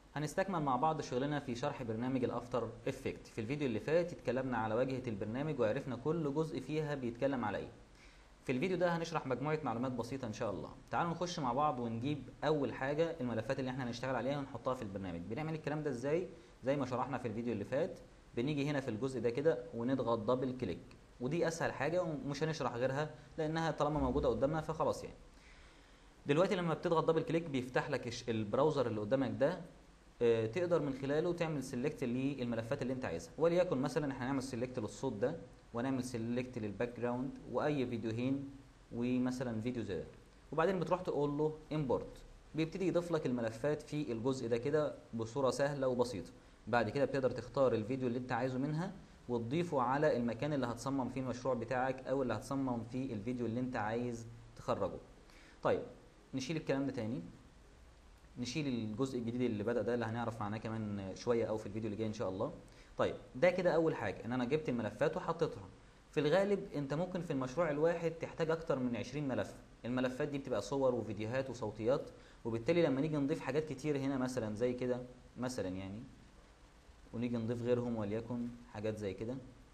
هنستكمل مع بعض شغلنا في شرح برنامج الافتر افكت في الفيديو اللي فات اتكلمنا على واجهة البرنامج وعرفنا كل جزء فيها بيتكلم على ايه في الفيديو ده هنشرح مجموعة معلومات بسيطة ان شاء الله تعالوا نخش مع بعض ونجيب اول حاجة الملفات اللي احنا هنشتغل عليها ونحطها في البرنامج بنعمل الكلام ده ازاي زي ما شرحنا في الفيديو اللي فات بنيجي هنا في الجزء ده كده ونضغط دبل كليك ودي اسهل حاجة ومش هنشرح غيرها لانها طالما موجودة قدامنا فخلاص يعني دلوقتي لما بتضغط دبل كليك بيفتح لك الش- البراوزر اللي قدامك ده آه، تقدر من خلاله تعمل سيلكت للملفات اللي انت عايزها وليكن مثلا احنا هنعمل سيلكت للصوت ده ونعمل سيلكت للباك جراوند واي فيديوهين ومثلا فيديو زي ده وبعدين بتروح تقول له امبورت بيبتدي يضيف لك الملفات في الجزء ده كده بصوره سهله وبسيطه بعد كده بتقدر تختار الفيديو اللي انت عايزه منها وتضيفه على المكان اللي هتصمم فيه المشروع بتاعك او اللي هتصمم فيه الفيديو اللي انت عايز تخرجه طيب نشيل الكلام ده تاني نشيل الجزء الجديد اللي بدأ ده اللي هنعرف معناه كمان شوية أو في الفيديو اللي جاي إن شاء الله. طيب ده كده أول حاجة إن أنا جبت الملفات وحطيتها. في الغالب أنت ممكن في المشروع الواحد تحتاج أكتر من 20 ملف. الملفات دي بتبقى صور وفيديوهات وصوتيات وبالتالي لما نيجي نضيف حاجات كتير هنا مثلا زي كده مثلا يعني ونيجي نضيف غيرهم وليكن حاجات زي كده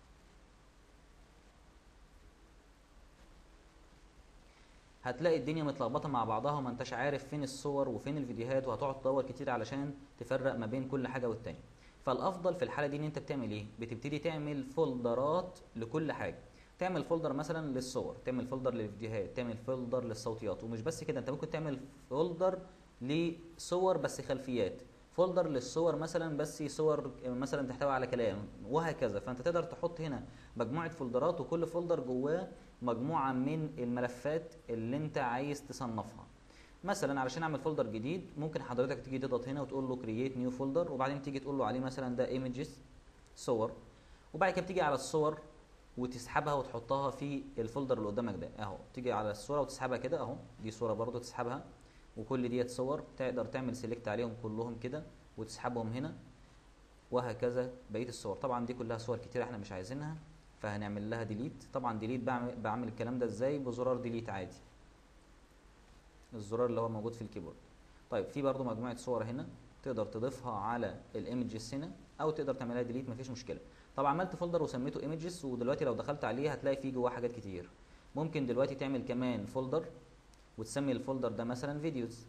هتلاقي الدنيا متلخبطه مع بعضها وما انتش عارف فين الصور وفين الفيديوهات وهتقعد تدور كتير علشان تفرق ما بين كل حاجه والتانيه فالافضل في الحاله دي ان انت بتعمل ايه بتبتدي تعمل فولدرات لكل حاجه تعمل فولدر مثلا للصور تعمل فولدر للفيديوهات تعمل فولدر للصوتيات ومش بس كده انت ممكن تعمل فولدر لصور بس خلفيات فولدر للصور مثلا بس صور مثلا تحتوي على كلام وهكذا فانت تقدر تحط هنا مجموعه فولدرات وكل فولدر جواه مجموعه من الملفات اللي انت عايز تصنفها مثلا علشان اعمل فولدر جديد ممكن حضرتك تيجي تضغط هنا وتقول له كرييت نيو فولدر وبعدين تيجي تقول له عليه مثلا ده ايمجز صور وبعد كده بتيجي على الصور وتسحبها وتحطها في الفولدر اللي قدامك ده اهو تيجي على الصوره وتسحبها كده اهو دي صوره برضو تسحبها وكل ديت صور تقدر تعمل سيلكت عليهم كلهم كده وتسحبهم هنا وهكذا بقيه الصور طبعا دي كلها صور كتير احنا مش عايزينها فهنعمل لها ديليت طبعا ديليت بعمل, بعمل الكلام ده ازاي بزرار ديليت عادي الزرار اللي هو موجود في الكيبورد طيب في برضو مجموعه صور هنا تقدر تضيفها على الايمجز هنا او تقدر تعملها ديليت مفيش مشكله طبعا عملت فولدر وسميته ايمجز ودلوقتي لو دخلت عليه هتلاقي فيه جواه حاجات كتير ممكن دلوقتي تعمل كمان فولدر وتسمي الفولدر ده مثلا فيديوز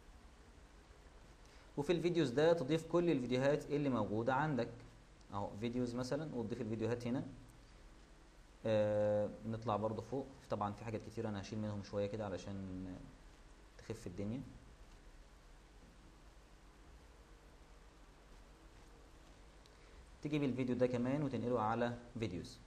وفي الفيديوز ده تضيف كل الفيديوهات اللي موجوده عندك اهو فيديوز مثلا وتضيف الفيديوهات هنا آه نطلع برضو فوق طبعا في حاجات كتير انا هشيل منهم شويه كده علشان تخف الدنيا تجيب الفيديو ده كمان وتنقله على فيديوز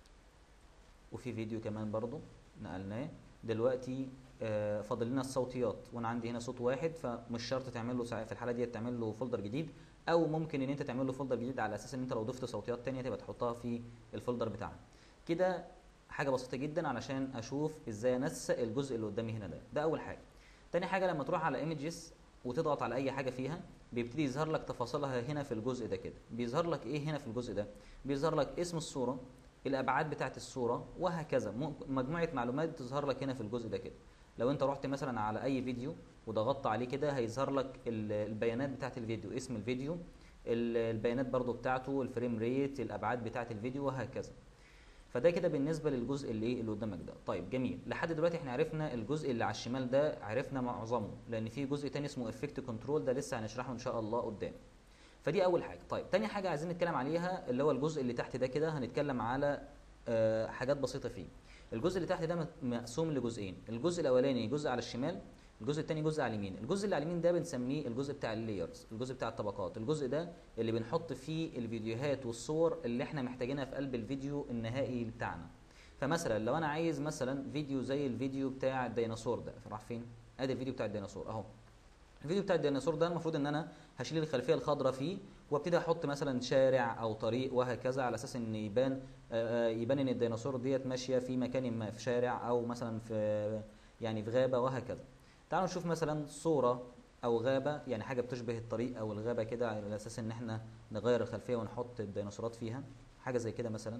وفي فيديو كمان برضو نقلناه دلوقتي آه فاضل لنا الصوتيات وانا عندي هنا صوت واحد فمش شرط تعمل له في الحاله دي تعمل له فولدر جديد او ممكن ان انت تعمل له فولدر جديد على اساس ان انت لو ضفت صوتيات تانية تبقى تحطها في الفولدر بتاعنا كده حاجه بسيطه جدا علشان اشوف ازاي انسق الجزء اللي قدامي هنا ده ده اول حاجه تاني حاجه لما تروح على ايمجز وتضغط على اي حاجه فيها بيبتدي يظهر لك تفاصيلها هنا في الجزء ده كده بيظهر لك ايه هنا في الجزء ده بيظهر لك اسم الصوره الابعاد بتاعه الصوره وهكذا مجموعه معلومات تظهر لك هنا في الجزء ده كده لو انت رحت مثلا على اي فيديو وضغطت عليه كده هيظهر لك البيانات بتاعه الفيديو اسم الفيديو البيانات برضو بتاعته الفريم ريت الابعاد بتاعه الفيديو وهكذا فده كده بالنسبه للجزء اللي ايه اللي قدامك ده طيب جميل لحد دلوقتي احنا عرفنا الجزء اللي على الشمال ده عرفنا معظمه لان في جزء تاني اسمه افكت كنترول ده لسه هنشرحه ان شاء الله قدام فدي اول حاجه طيب تاني حاجه عايزين نتكلم عليها اللي هو الجزء اللي تحت ده كده هنتكلم على آه حاجات بسيطه فيه الجزء اللي تحت ده مقسوم لجزئين الجزء الاولاني جزء على الشمال الجزء الثاني جزء على اليمين الجزء اللي على اليمين ده بنسميه الجزء بتاع اللايرز الجزء بتاع الطبقات الجزء ده اللي بنحط فيه الفيديوهات والصور اللي احنا محتاجينها في قلب الفيديو النهائي بتاعنا فمثلا لو انا عايز مثلا فيديو زي الفيديو بتاع الديناصور ده راح فين ادي الفيديو بتاع الديناصور اهو الفيديو بتاع الديناصور ده المفروض ان انا هشيل الخلفيه الخضراء فيه وابتدي احط مثلا شارع او طريق وهكذا على اساس ان يبان آآ يبان ان الديناصور ديت ماشيه في مكان ما في شارع او مثلا في يعني في غابه وهكذا تعالوا نشوف مثلا صوره او غابه يعني حاجه بتشبه الطريق او الغابه كده على اساس ان احنا نغير الخلفيه ونحط الديناصورات فيها حاجه زي كده مثلا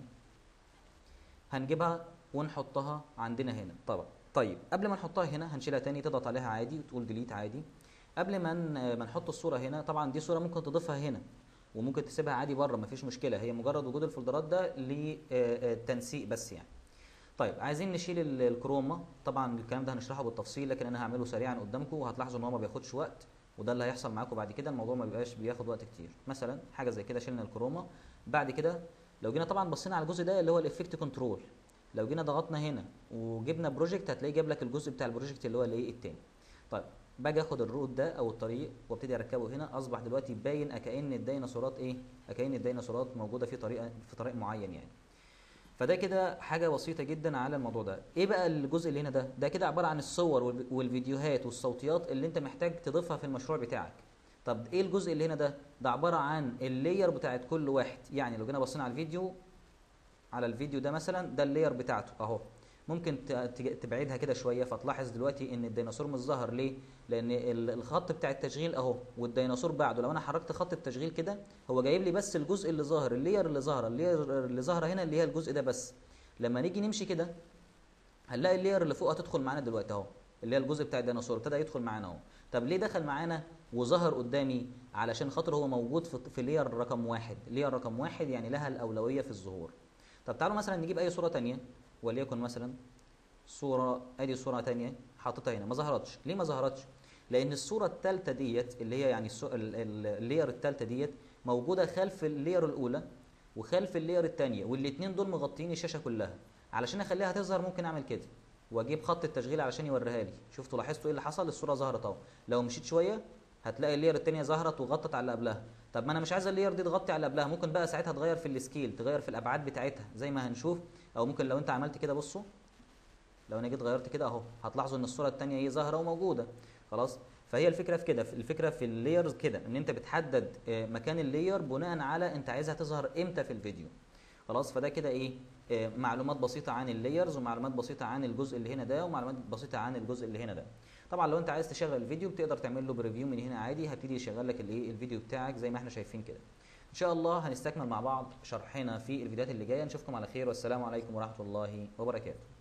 هنجيبها ونحطها عندنا هنا طبعا طيب قبل ما نحطها هنا هنشيلها تاني تضغط عليها عادي وتقول ديليت عادي قبل ما ن- ما نحط الصوره هنا طبعا دي صوره ممكن تضيفها هنا وممكن تسيبها عادي بره مفيش مشكله هي مجرد وجود الفولدرات ده للتنسيق بس يعني طيب عايزين نشيل ال- الكروما طبعا الكلام ده هنشرحه بالتفصيل لكن انا هعمله سريعا قدامكم وهتلاحظوا ان هو ما بياخدش وقت وده اللي هيحصل معاكم بعد كده الموضوع ما بيبقاش بياخد وقت كتير مثلا حاجه زي كده شلنا الكروما بعد كده لو جينا طبعا بصينا على الجزء ده اللي هو الافكت كنترول لو جينا ضغطنا هنا وجبنا بروجكت هتلاقيه جاب لك الجزء بتاع البروجكت اللي هو الايه التاني طيب باجي اخد الروت ده او الطريق وابتدي اركبه هنا اصبح دلوقتي باين اكأن الديناصورات ايه اكأن الديناصورات موجوده في طريقه في طريق معين يعني فده كده حاجه بسيطه جدا على الموضوع ده ايه بقى الجزء اللي هنا ده ده كده عباره عن الصور والف- والفيديوهات والصوتيات اللي انت محتاج تضيفها في المشروع بتاعك طب ايه الجزء اللي هنا ده ده عباره عن اللاير بتاعت كل واحد يعني لو جينا بصينا على الفيديو على الفيديو ده مثلا ده اللاير بتاعته اهو ممكن ت- تج- تبعدها كده شويه فتلاحظ دلوقتي ان الديناصور مش ظاهر ليه لان ال- الخط بتاع التشغيل اهو والديناصور بعده لو انا حركت خط التشغيل كده هو جايب لي بس الجزء اللي ظاهر اللاير اللي ظاهره اللاير اللي ظاهره هنا اللي هي الجزء ده بس لما نيجي نمشي كده هنلاقي اللاير اللي فوق هتدخل معانا دلوقتي اهو اللي هي الجزء بتاع الديناصور ابتدى يدخل معانا اهو طب ليه دخل معانا وظهر قدامي علشان خاطر هو موجود في في لاير رقم واحد لاير رقم واحد يعني لها الاولويه في الظهور طب تعالوا مثلا نجيب اي صوره تانية وليكن مثلا صوره ادي صوره تانية حاططها هنا ما ظهرتش ليه ما ظهرتش لان الصوره الثالثه ديت اللي هي يعني السو- ال- ال- اللاير الثالثه ديت موجوده خلف اللاير الاولى وخلف اللاير الثانيه والاثنين دول مغطيين الشاشه كلها علشان اخليها تظهر ممكن اعمل كده واجيب خط التشغيل علشان يوريها لي شفتوا لاحظتوا ايه اللي حصل الصوره ظهرت اهو لو مشيت شويه هتلاقي اللاير الثانيه ظهرت وغطت على اللي قبلها طب ما انا مش عايز اللاير دي تغطي على اللي قبلها ممكن بقى ساعتها تغير في السكيل تغير في الابعاد بتاعتها زي ما هنشوف او ممكن لو انت عملت كده بصوا لو انا جيت غيرت كده اهو هتلاحظوا ان الصوره الثانيه هي ظاهره وموجوده خلاص فهي الفكره في كده الفكره في اللايرز كده ان انت بتحدد آه، مكان اللاير بناء على انت عايزها تظهر امتى في الفيديو خلاص فده كده ايه آه، معلومات بسيطه عن اللايرز ومعلومات بسيطه عن الجزء اللي هنا ده ومعلومات بسيطه عن الجزء اللي هنا ده طبعا لو انت عايز تشغل الفيديو بتقدر تعمل له بريفيو من هنا عادي هبتدي يشغل لك الايه الفيديو بتاعك زي ما احنا شايفين كده ان شاء الله هنستكمل مع بعض شرحنا في الفيديوهات اللي جايه نشوفكم على خير والسلام عليكم ورحمه الله وبركاته